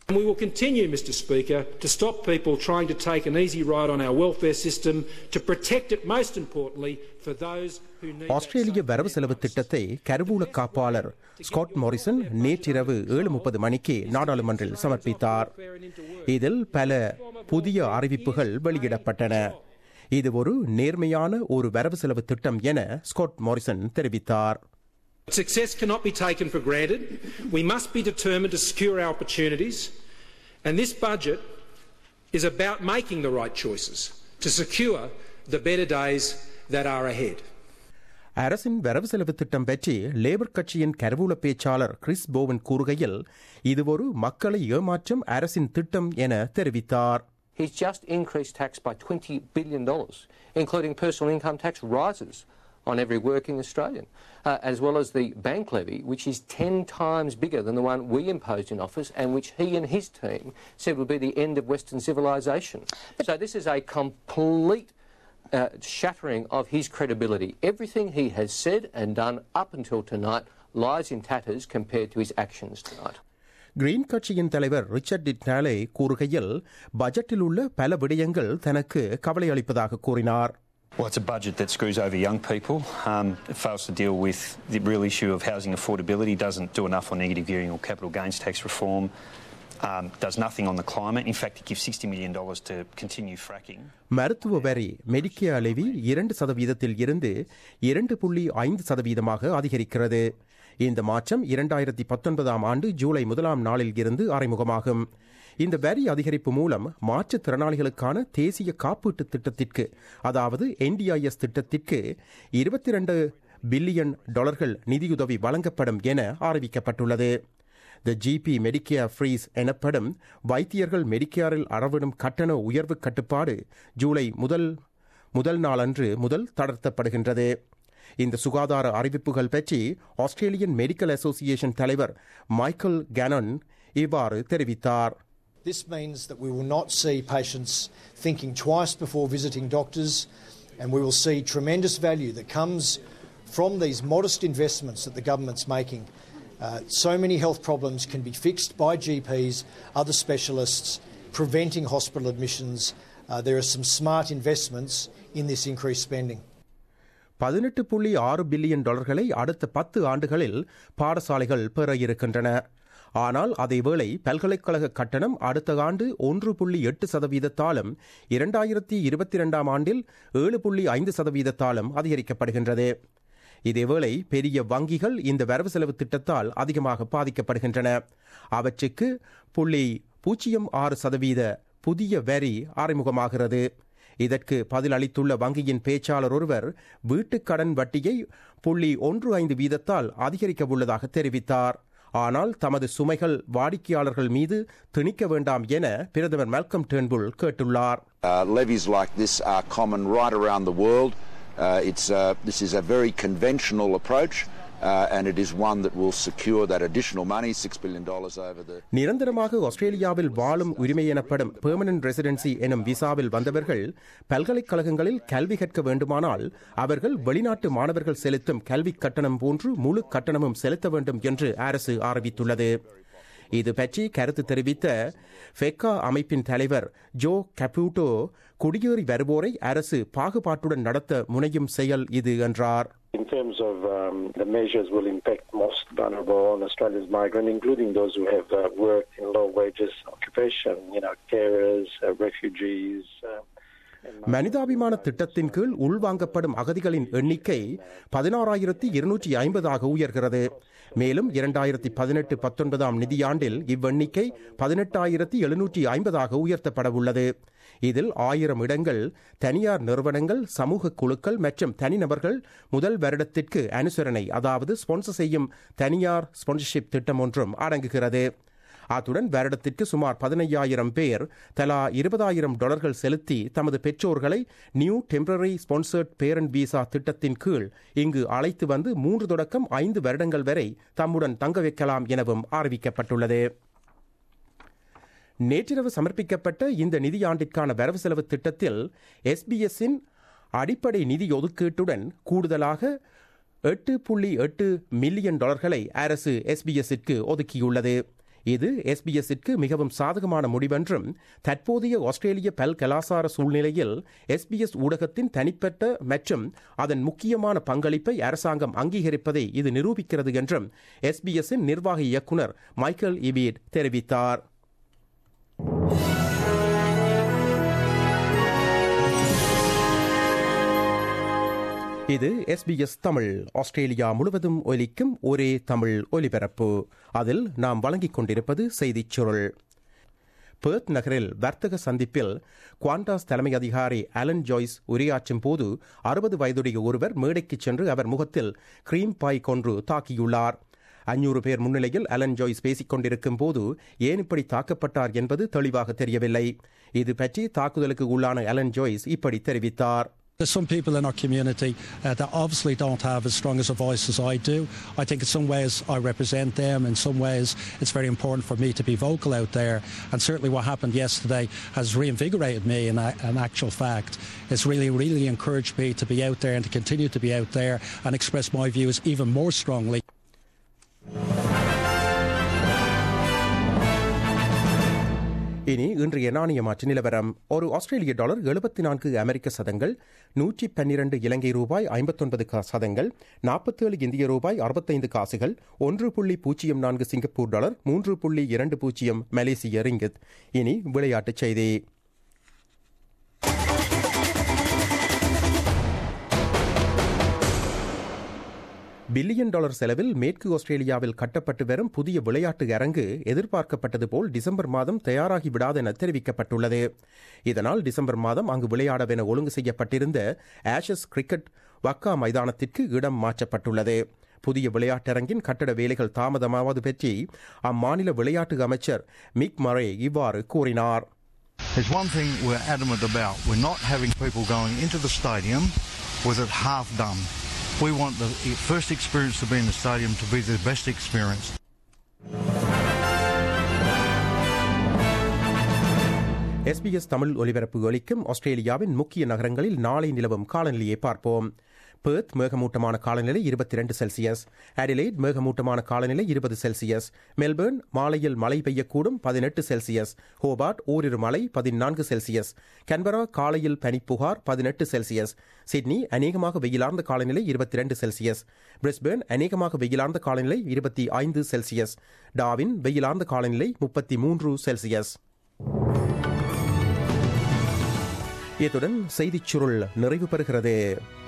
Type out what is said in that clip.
And we will continue, Mr Speaker, to stop people trying to take an easy ride on our welfare system, to protect it most importantly for those who need that ஆஸ்திரேலிய வரவு செலவு திட்டத்தை கருவூல காப்பாளர் Scott Morrison நேற்றிரவு ஏழு முப்பது மணிக்கு நாடாளுமன்றில் சமர்ப்பித்தார் இதில் பல புதிய அறிவிப்புகள் வெளியிடப்பட்டன இது ஒரு நேர்மையான ஒரு வரவு செலவு திட்டம் என ஸ்காட் மோரிசன் தெரிவித்தார் Success cannot be taken for granted. We must be determined to secure our opportunities, and this budget is about making the right choices to secure the better days that are ahead. அரசின் வரவு செலவு திட்டம் பற்றி labour கட்சியின் கருவூல பேச்சாளர் Chris போவன் கூறுகையில் இது ஒரு மக்களை ஏமாற்றும் அரசின் திட்டம் என தெரிவித்தார் He's just increased tax by $20 billion, including personal income tax rises on every working Australian, uh, as well as the bank levy, which is 10 times bigger than the one we imposed in office and which he and his team said would be the end of Western civilisation. So this is a complete uh, shattering of his credibility. Everything he has said and done up until tonight lies in tatters compared to his actions tonight. Green கட்சியின் தலைவர் Richard டிட்னாலே கூறுகையில் பட்ஜெட்டில் உள்ள பல விடயங்கள் தனக்கு கவலை அளிப்பதாக கூறினார் Well, it's a budget that screws over young people. Um, it fails to deal with the real issue of housing affordability, doesn't do enough on negative gearing or capital gains tax reform, um, does nothing on the climate. In fact, it gives $60 million to continue fracking. மருத்துவ வரி Medicare Levy இரண்டு சதவீதத்தில் இருந்து இரண்டு புள்ளி ஐந்து சதவீதமாக அதிகரிக்கிறது இந்த மாற்றம் இரண்டாயிரத்தி பத்தொன்பதாம் ஆண்டு ஜூலை முதலாம் நாளில் இருந்து அறிமுகமாகும் இந்த வரி அதிகரிப்பு மூலம் மாற்றுத்திறனாளிகளுக்கான தேசிய காப்பீட்டு திட்டத்திற்கு அதாவது என்டிஐஎஸ் திட்டத்திற்கு இருபத்தி இரண்டு பில்லியன் டாலர்கள் நிதியுதவி வழங்கப்படும் என அறிவிக்கப்பட்டுள்ளது த ஜிபி மெடிக்கேர் ஃப்ரீஸ் எனப்படும் வைத்தியர்கள் மெடிக்கேரில் அறவிடும் கட்டண உயர்வு கட்டுப்பாடு ஜூலை முதல் முதல் நாளன்று முதல் தளர்த்தப்படுகின்றது இந்த சுகாதார அறிவிப்புகள் பற்றி ஆஸ்திரேலியன் மெடிக்கல் அசோசியேஷன் தலைவர் மைக்கேல் கேனன் இவ்வாறு தெரிவித்தார் This means that we will not see patients thinking twice before visiting doctors, and we will see tremendous value that comes from these modest investments that the government's making. Uh, so many health problems can be fixed by GPs, other specialists, preventing hospital admissions. Uh, there are some smart investments in this increased spending. பதினெட்டு புள்ளி ஆறு billion டாலர்களை அடுத்த பத்து ஆண்டுகளில் பாடசாலைகள் பெற இருக்கின்றன ஆனால் அதேவேளை பல்கலைக்கழக கட்டணம் அடுத்த ஆண்டு ஒன்று புள்ளி எட்டு சதவீதத்தாலும் இரண்டாயிரத்தி இருபத்தி இரண்டாம் ஆண்டில் ஏழு புள்ளி ஐந்து சதவீதத்தாலும் அதிகரிக்கப்படுகின்றது இதேவேளை பெரிய வங்கிகள் இந்த வரவு செலவு திட்டத்தால் அதிகமாக பாதிக்கப்படுகின்றன அவற்றுக்கு புள்ளி பூஜ்ஜியம் ஆறு சதவீத புதிய வரி அறிமுகமாகிறது இதற்கு பதில் அளித்துள்ள வங்கியின் பேச்சாளர் ஒருவர் வீட்டுக் கடன் வட்டியை புள்ளி ஒன்று ஐந்து வீதத்தால் அதிகரிக்க உள்ளதாக தெரிவித்தார் ஆனால் தமது சுமைகள் வாடிக்கையாளர்கள் மீது திணிக்க வேண்டாம் என பிரதமர் மெல்கம் டேர்ன்புல் கேட்டுள்ளார் Uh, levies like this are common right around the world. Uh, it's, uh, this is a very conventional approach, uh, and it is one that will secure that additional money, $6 billion over the. நிரந்தரமாக ஆஸ்திரேலியாவில் வாழும் உரிமை எனப்படும் permanent residency எனும் விசாவில் வந்தவர்கள் பல்கலைக்கழகங்களில் கல்வி கற்க வேண்டுமானால் அவர்கள் வெளிநாட்டு மாணவர்கள் செலுத்தும் கல்வி கட்டணம் போன்று முழு கட்டணமும் செலுத்த வேண்டும் என்று அரசு அறிவித்துள்ளது இது பற்றி கருத்து தெரிவித்த ஃபெக்கா அமைப்பின் தலைவர் ஜோ கபூட்டோ குடியேறி வருவோரை அரசு பாகுபாட்டுடன் நடத்த முனையும் செயல் இது என்றார் In terms of um, the measures will impact most vulnerable on Australia's migrant, including those who have uh, worked in low wages occupation, you know, carers, uh, refugees. Uh, மனிதாபிமான திட்டத்தின் கீழ் உள்வாங்கப்படும் அகதிகளின் எண்ணிக்கை பதினாறாயிரத்தி இருநூற்றி ஐம்பதாக உயர்கிறது மேலும் இரண்டாயிரத்தி பதினெட்டு பத்தொன்பதாம் நிதியாண்டில் இவ்வெண்ணிக்கை பதினெட்டாயிரத்தி எழுநூற்றி ஐம்பதாக உயர்த்தப்பட உள்ளது இதில் ஆயிரம் இடங்கள் தனியார் நிறுவனங்கள் சமூக குழுக்கள் மற்றும் தனிநபர்கள் முதல் வருடத்திற்கு அனுசரணை அதாவது ஸ்பான்சர் செய்யும் தனியார் ஸ்பான்சர்ஷிப் திட்டம் ஒன்றும் அடங்குகிறது அத்துடன் வருடத்திற்கு சுமார் பதினையாயிரம் பேர் தலா இருபதாயிரம் டாலர்கள் செலுத்தி தமது பெற்றோர்களை new temporary sponsored parent visa திட்டத்தின் கீழ் இங்கு அழைத்து வந்து மூன்று தொடக்கம் ஐந்து வருடங்கள் வரை தம்முடன் தங்க வைக்கலாம் எனவும் அறிவிக்கப்பட்டுள்ளது நேற்றிரவு சமர்ப்பிக்கப்பட்ட இந்த நிதியாண்டிற்கான வரவு செலவு திட்டத்தில் எஸ்பிஎஸ்ஸின் அடிப்படை நிதி ஒதுக்கீட்டுடன் கூடுதலாக எட்டு புள்ளி எட்டு மில்லியன் டாலர்களை அரசு எஸ்பிஎஸ்ஸிற்கு ஒதுக்கியுள்ளது இது எஸ்பிஎஸ்ஸிற்கு மிகவும் சாதகமான முடிவென்றும் தற்போதைய ஆஸ்திரேலிய பல் கலாசார சூழ்நிலையில் எஸ்பிஎஸ் ஊடகத்தின் தனிப்பட்ட மற்றும் அதன் முக்கியமான பங்களிப்பை அரசாங்கம் அங்கீகரிப்பதை இது நிரூபிக்கிறது என்றும் எஸ்பிஎஸ்ஸின் நிர்வாக இயக்குனர் மைக்கேல் இபீட் தெரிவித்தார் இது எஸ்பிஎஸ் தமிழ் ஆஸ்திரேலியா முழுவதும் ஒலிக்கும் ஒரே தமிழ் ஒலிபரப்பு அதில் நாம் வழங்கிக் கொண்டிருப்பது செய்திச் சுருள் பேர்த் நகரில் வர்த்தக சந்திப்பில் குவாண்டாஸ் தலைமை அதிகாரி அலன் ஜாய்ஸ் உரையாற்றும் போது அறுபது வயதுடைய ஒருவர் மேடைக்கு சென்று அவர் முகத்தில் கிரீம் பாய் கொன்று தாக்கியுள்ளார் அஞ்சூறு பேர் முன்னிலையில் அலன் ஜாய்ஸ் பேசிக் கொண்டிருக்கும் போது ஏன் இப்படி தாக்கப்பட்டார் என்பது தெளிவாக தெரியவில்லை இது பற்றி தாக்குதலுக்கு உள்ளான அலன் ஜாய்ஸ் இப்படி தெரிவித்தார் There's some people in our community uh, that obviously don't have as strong as a voice as I do. I think in some ways I represent them. In some ways it's very important for me to be vocal out there. And certainly what happened yesterday has reinvigorated me in, a, in actual fact. It's really, really encouraged me to be out there and to continue to be out there and express my views even more strongly. இனி இன்றைய நாணய மாற்று நிலவரம் ஒரு ஆஸ்திரேலிய dollar எழுபத்தி நான்கு அமெரிக்க சதங்கள் நூற்றி பன்னிரண்டு இலங்கை ரூபாய் ஐம்பத்தொன்பது சதங்கள் நாற்பத்தேழு இந்திய ரூபாய் அறுபத்தைந்து காசுகள் ஒன்று புள்ளி பூஜ்ஜியம் நான்கு சிங்கப்பூர் டாலர் மூன்று புள்ளி இரண்டு பூஜ்ஜியம் மலேசிய ரிங்கித் இனி விளையாட்டுச் செய்தி பில்லியன் டாலர் செலவில் மேற்கு ஆஸ்திரேலியாவில் கட்டப்பட்டு வரும் புதிய விளையாட்டு அரங்கு எதிர்பார்க்கப்பட்டது போல் டிசம்பர் மாதம் தயாராகி விடாது என தெரிவிக்கப்பட்டுள்ளது இதனால் டிசம்பர் மாதம் அங்கு விளையாடவென ஒழுங்கு செய்யப்பட்டிருந்த ஆஷஸ் கிரிக்கெட் வக்கா மைதானத்திற்கு இடம் மாற்றப்பட்டுள்ளது புதிய விளையாட்டரங்கின் கட்டட வேலைகள் தாமதமாவது பற்றி அம்மாநில விளையாட்டு அமைச்சர் மிக் மரே இவ்வாறு கூறினார் There's one thing we're adamant about. We're not having people going into the stadium with it half done. We want the first experience to be in the stadium to be the best experience. SBS Tamil ஒலிபரப்பு ஒலிக்கும் ஆஸ்திரேலியாவின் முக்கிய நகரங்களில் நாளை நிலவும் காலநிலையை பார்ப்போம் birth மேகமூட்டமான காலநிலை இருபத்தி ரெண்டு செல்சியஸ் அடிலைட் மேகமூட்டமான காலநிலை இருபது செல்சியஸ் மெல்பர்ன் மாலையில் மழை பெய்யக்கூடும் பதினெட்டு செல்சியஸ் ஹோபார்ட் ஓரிரு மழை பதினான்கு செல்சியஸ் கன்பரா காலையில் பனிப்புகார் பதினெட்டு செல்சியஸ் சிட்னி அநேகமாக வெயிலார்ந்த காலநிலை இருபத்தி ரெண்டு செல்சியஸ் பிரிஸ்பேர்ன் அநேகமாக வெயிலார்ந்த காலநிலை இருபத்தி ஐந்து செல்சியஸ் டாவின் வெயிலார்ந்த காலநிலை முப்பத்தி மூன்று செல்சியஸ் இத்துடன் செய்திச் சுருள் நிறைவு பெறுகிறது